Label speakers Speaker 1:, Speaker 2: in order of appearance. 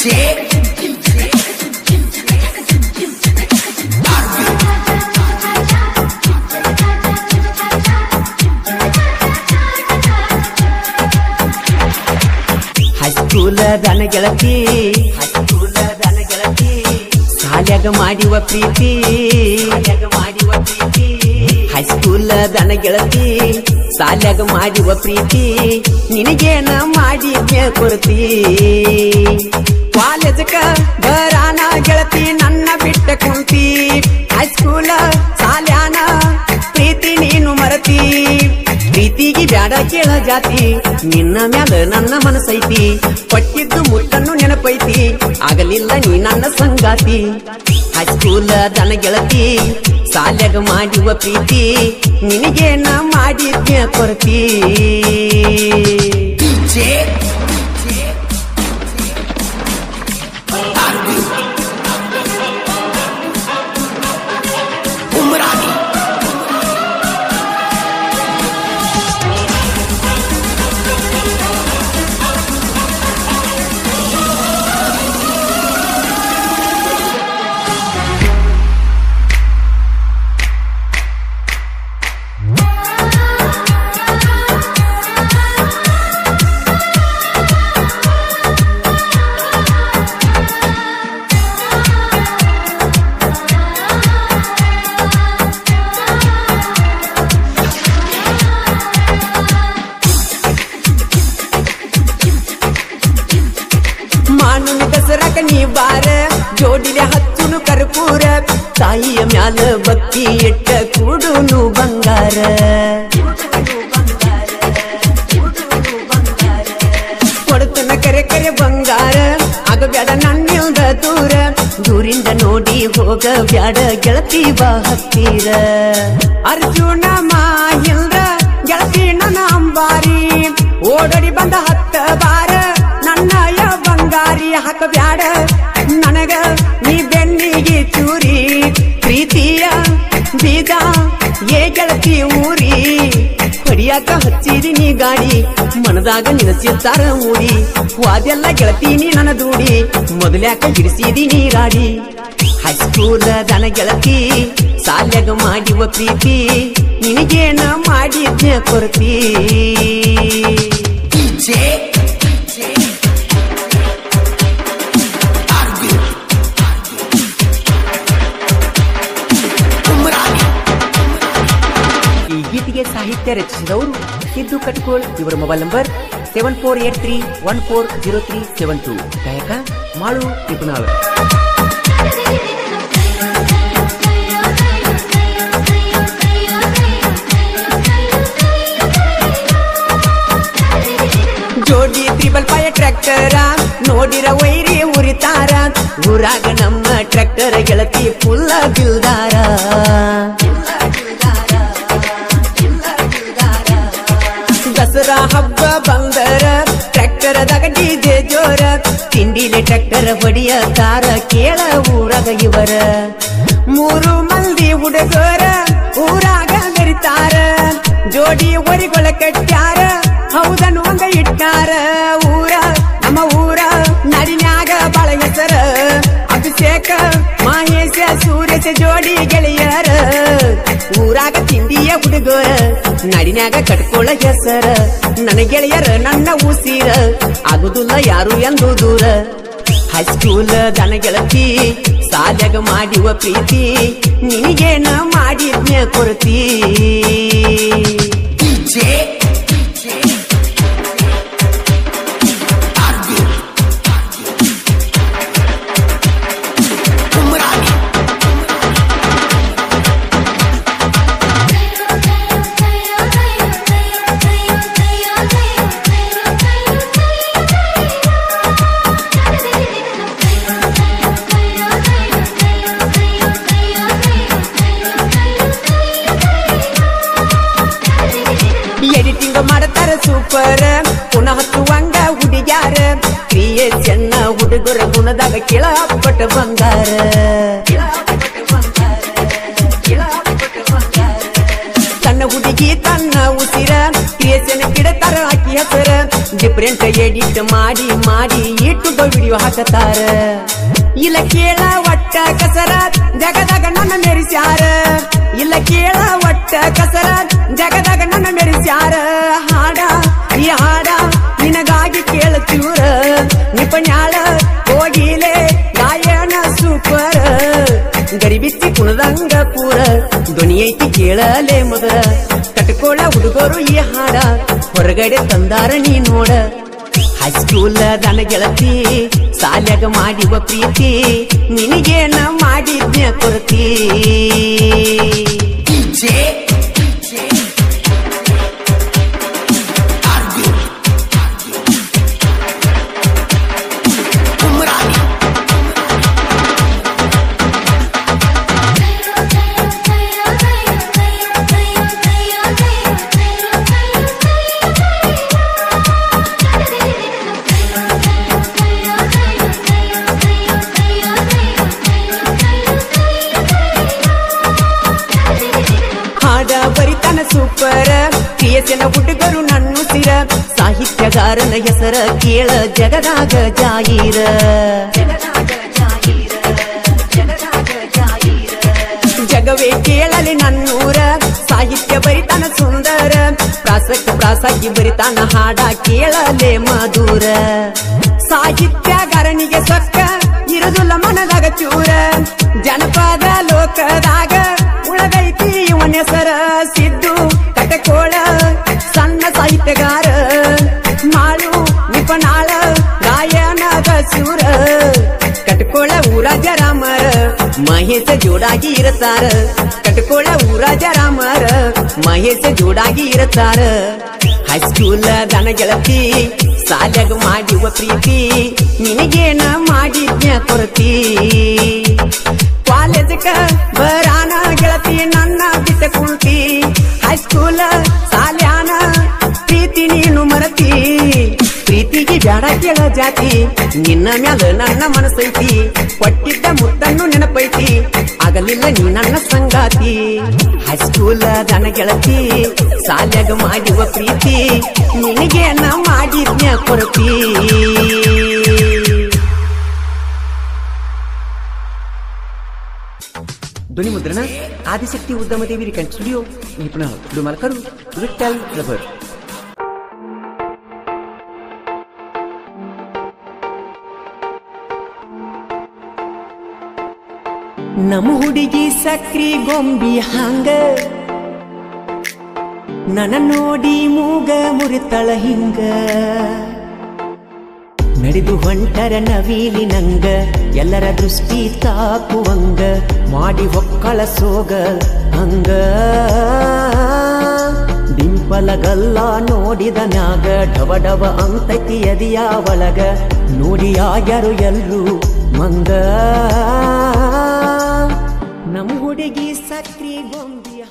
Speaker 1: ಹೈಸ್ಕೂಲ ದನ ಗೆಳತಿ ಹೈಸ್ಕೂಲ ದನ ಗೆಳತಿ ಶಾಲ್ಯಾಗ ಮಾಡಿವ ಪ್ರೀತಿ ಶಾಲ್ಯಾಗ ಮಾಡಿವ ಪ್ರೀತಿ ಹೈಸ್ಕೂಲ ದನ ಗೆಳತಿ ಶಾಲ್ಯಾಗ ಮಾಡಿವ ಪ್ರೀತಿ ನಿನಗೇನ ಮಾಡಿದ್ಯ ಕೊರತಿ ಕಾಲೇಜಕ ಬರಾನ ಗೆಳತಿ ನನ್ನ ಬಿಟ್ಟ ಕುಂತಿ ಹೈಸ್ಕೂಲ ಶಾಲ್ಯಾನ ಪ್ರೀತಿ ನೀನು ಮರತಿ ಪ್ರೀತಿಗೆ ಬ್ಯಾಡ ಕೇಳ ಜಾತಿ ನಿನ್ನ ಮ್ಯಾಲ ನನ್ನ ಮನಸ್ಸೈತಿ ಪಟ್ಟಿದ್ದು ಮುತ್ತನ್ನು ನೆನಪೈತಿ ಆಗಲಿಲ್ಲ ನೀ ನನ್ನ ಸಂಗಾತಿ ಹೈಸ್ಕೂಲ ದನ ಗೆಳತಿ ಸಾಲ್ಯಾಗ ಮಾಡಿವ ಪ್ರೀತಿ ನಿನಗೇನ ಮಾಡಿದ್ಯ ಕೊರತಿ ಮಾನುನ ದಸರಾಕ ನೀ ಬಾರ ಜೋಡಿಲೆ ಹಚ್ಚುನು ಕರ್ಪೂರ ತಾಯಿಯ ಮ್ಯಾಲ ಭಕ್ತಿ ಇಟ್ಟ ಕೂಡುನು ಬಂಗಾರ ಕೊಡತನ ಕರೆ ಕರೆ ಬಂಗಾರ ಆಗಬ್ಯಾಡ ನನ್ನಿಲ್ದ ದೂರ ದೂರಿಂದ ನೋಡಿ ಹೋಗ ಬ್ಯಾಡ ಗೆಳತಿ ಬಾ ಹತ್ತೀರ ಅರ್ಜುನ ಮಾಹಿಲ್ದ ಗೆಳತಿ ನನ್ನ ಅಂಬಾರಿ ಓಡಡಿ ಬಂದ ಹತ್ತ ಬಾರ ನನ್ನಯ ಬಂಗಾರಿ ಹಾಕಬ್ಯಾಡ ನನಗ ನೀ ಬೆನ್ನಿಗೆ ಚೂರಿ ಪ್ರೀತಿಯ ಬೀಜ ಏ ಗೆಳತಿ ಊರಿ ಹೊಡಿಯಾಕ ಹಚ್ಚಿದಿ ನೀ ಗಾಡಿ ಮನದಾಗ ನಿನಸಿರ್ತಾರ ಮೂಡಿ ವಾದೆಲ್ಲ ಗೆಳತಿ ನೀ ನನ್ನ ದೂಡಿ ಮೊದಲ್ಯಾಕ ಹಿಡಿಸಿದಿ ನೀ ರಾಡಿ ಹೈಸ್ಕೂಲ ದನ ಗೆಳತಿ ಸಾಲ್ಯಾಗ ಮಾಡಿವ ಪ್ರೀತಿ ನಿನಗೇನ ಮಾಡಿದ್ಯ ಕೊರತಿ ಈ ಗೀತೆಗೆ ಸಾಹಿತ್ಯ ರಚಿಸಿದವರು ಸಿದ್ದು ಕಟ್ಕೋಳ್ ಇವರ mobile number seven four eight three one four zero three seven two ಗಾಯಕ ಮಾಳು ಟಿಪುನಾಳ್ ಜೋಡಿ ತ್ರಿಬಲ್ ಫೈವ್ ಟ್ರ್ಯಾಕ್ಟರ ನೋಡಿರ ವೈರಿ ಉರಿತಾರ ಊರಾಗ ನಮ್ಮ ಟ್ರ್ಯಾಕ್ಟರ್ ಗೆಳತಿ ಫುಲ್ಲ ಬಿಲ್ದಾರ ದಸರಾ ಹಬ್ಬ ಬಂದರ ಟ್ರ್ಯಾಕ್ಟರ್ದಾಗ ಡಿಜೆ ಜೋರ ತಿಂಡಿಲೆ ಟ್ರ್ಯಾಕ್ಟರ್ ಹೊಡಿಯ ತಾರ ಕೇಳ ಊರಾಗ ಇವರ ಮೂರು ಮಂದಿ ಹುಡುಗರ ಊರಾಗ ಮೆರಿತಾರ ಜೋಡಿ ಒರಿಗೊಳ ಕಟ್ಟ್ಯಾರ ಹೌದನ್ನು ಹಂಗ ಇಟ್ಟಾರ ಊರ ನಮ್ಮ ಊರ ನಡಿನ್ಯಾಗ ಬಾಳ ಹೆಸರ ಅಭಿಷೇಕ ಮಹೇಶ ಸೂರ್ಯಸ ಜೋಡಿ ಗೆಳೆಯರ ಊರಾಗ ತಿಂಡಿಯ ಹುಡುಗರ ನಡಿನ್ಯಾಗ ಕಟ್ಕೊಳ್ಳ ಹೆಸರ ನನ್ನ ಗೆಳೆಯರ ನನ್ನ ಉಸಿರ ಆಗುದಿಲ್ಲ ಯಾರು ಎಂದು ದೂರ ಹೈಸ್ಕೂಲ್ ದನ ಗೆಳತಿ ಸಾಲ್ಯಾಗ ಮಾಡಿವ ಪ್ರೀತಿ ನಿನಗೇನ ಮಾಡಿದ್ನ ಕೊರತಿ ಎಡಿಟಿಂಗ್ ಮಾಡತಾರ ಸೂಪರ್ ಪುನಃ ಹತ್ತುವಂಗ ಹುಡುಗ್ಯಾರ ಕ್ರಿಯೇಷನ್ ಹುಡುಗರ ಗುಣದಾಗ ಕೆಳಪಟ್ಟ ಬಂಗಾರ ತನ್ನ ಹುಡುಗಿ ತನ್ನ ಉಸಿರ ಕ್ರಿಯೇಷನ್ ಕಿಡತಾರ ಹಾಕಿ ಹೆಸರ ಡಿಫ್ರೆಂಟ್ ಎಡಿಟ್ ಮಾಡಿ ಮಾಡಿ ಯೂಟ್ಯೂಬ್ ವಿಡಿಯೋ ಹಾಕತಾರ ಇಲ್ಲ ಕೇಳ ಒಟ್ಟ ಕಸರ ಜಗದಾಗ ನನ್ನ ಮೆರಿಸ್ಯಾರ ಇಲ್ಲ ಕೇಳ ಒಟ್ಟ ಕಸರ ಜಗದಾಗ ನನ್ನ ಮೆರಿಸ್ಯಾರ ಹಾಡ ಈ ಹಾಡ ನಿನಗಾಗಿ ಕೇಳಚೂರ ನಿಪಣ್ಯಾಳ ಹೋಗಿಲೆ ಗಾಯನ ಸೂಪರ್ ಗರಿಬಿಚ್ಚಿ ಕುಣದಂಗ ಪೂರ ಧ್ವನಿ ಐತಿ ಕೇಳಲೆ ಮೊದಲ ಕಟ್ಕೋಳ ಹುಡುಗರು ಈ ಹಾಡ ಹೊರಗಡೆ ತಂದಾರ ನೀ ನೋಡ ಹೈಸ್ಕೂಲ್ ದನ ಗೆಳತಿ ಸಾಲ್ಯಾಗ ಮಾಡಿವ ಪ್ರೀತಿ ನಿನಗೇನ ಮಾಡಿದ್ನ ಕೊರತಿ ಹಾಡ ಬರಿತನ ಸೂಪರ ಪಿಯಸನ ಹುಡುಗರು ನನ್ನುಸಿರ ಸಾಹಿತ್ಯಗಾರನ ಹೆಸರ ಕೇಳ ಜಗದಾಗ ಜಾಗೀರ ಜಗವೇ ಕೇಳಲಿ ನನ್ನೂರ ಸಾಹಿತ್ಯ ಬರಿತಾನ ಸುಂದರ ಪ್ರಾಸಕ್ತ ಪ್ರಾಸಾಗಿ ಬರಿತಾನ ಹಾಡ ಕೇಳಲೆ ಮಧುರ ಸಾಹಿತ್ಯಗಾರನಿಗೆ ಸೊಕ್ಕ ಇರುದಿಲ್ಲ ಮನದಾಗ ಚೂರ ಜನಪದ ಲೋಕದಾಗ ಉಳಗೈತಿ ಇವನ ಹೆಸರ ಸಿದ್ದು ಕಟಕೋಳ ಸಣ್ಣ ಸಾಹಿತ್ಯಗಾರ ಮಾಳು ನಿಪನಾಳ ಗಾಯನದ ಶೂರ ಕಟ್ಕೋಳ ಊರಾಜ ರಾಮರ ಮಹೇಶ ಜೋಡಾಗಿ ಇರತಾರ ಕಟ್ಕೋಳ ಊರಾಜ ರಾಮರ ಮಹೇಶ ಜೋಡಾಗಿ ಇರತಾರ ಹೈಸ್ಕೂಲ್ ದನ ಗೆಳತಿ ಸಾಲ್ಯಾಗ ಮಾಡಿವ ಪ್ರೀತಿ ನಿನಗೇನ ಮಾಡಿದ್ನ ಕೊರತಿ ಕಾಲೇಜಕ ಬರಾನ ಗೆಳತಿ ನನ್ನ ಬಿಟ್ಟ ಕುಂತಿ ಹೈಸ್ಕೂಲ್ ಸಾಲ್ಯಾನ ಪ್ರೀತಿ ನೀನು ಮರತಿ ಪ್ರೀತಿಗೆ ಬ್ಯಾಡ ಕೇಳ ಜಾತಿ ನಿನ್ನ ಮ್ಯಾಲ ನನ್ನ ಮನಸ್ಸೈತಿ ಕೊಟ್ಟಿದ್ದ ಮುತ್ತನ್ನು ನೆನಪೈತಿ ಆಗಲಿಲ್ಲ ನೀ ನನ್ನ ಸಂಗಾತಿ ಹೈಸ್ಕೂಲ್ ದನ ಗೆಳತಿ ಸಾಲ್ಯಾಗ ಮಾಡುವ ಪ್ರೀತಿ ನಿನಗೆ ನಾ ಮಾಡಿದ್ನ ಕೊರತಿ ಧ್ವನಿ ಮುದ್ರಣ ಆದಿಶಕ್ತಿ ಉದ್ಯಮದೇವಿ ರಿಕಂಟ್ ಸ್ಟುಡಿಯೋ ನಿಪುಣ ಡುಮಲ್ಕರು ವಿಠಲ್ ರಬರ್ ನಮ್ಮ ಹುಡುಗಿ ಸಕ್ರಿ ಗೊಂಬಿ ಹಂಗ ನನ್ನ ನೋಡಿ ಮೂಗ ಮುರಿತಳ ಹಿಂಗ ನಡೆದು ಹೊಂಟರ ನವೀಲಿ ನಂಗ ಎಲ್ಲರ ದೃಷ್ಟಿ ತಾಕುವಂಗ ಮಾಡಿ ಹೊಕ್ಕಳ ಸೋಗ ಹಂಗ ಡಿಂಪಲಗಲ್ಲ ನೋಡಿದ ನ್ಯಾಗ ಡವ ಡವ ಅಂತೈತಿ ಎದಿಯ ಒಳಗ ನೋಡಿ ಆಗ್ಯಾರು ಎಲ್ರು ಮಂಗ ನಮ್ಮ ಹುಡುಗಿ ಸಕ್ರಿ ಗೊಂಬಿಯ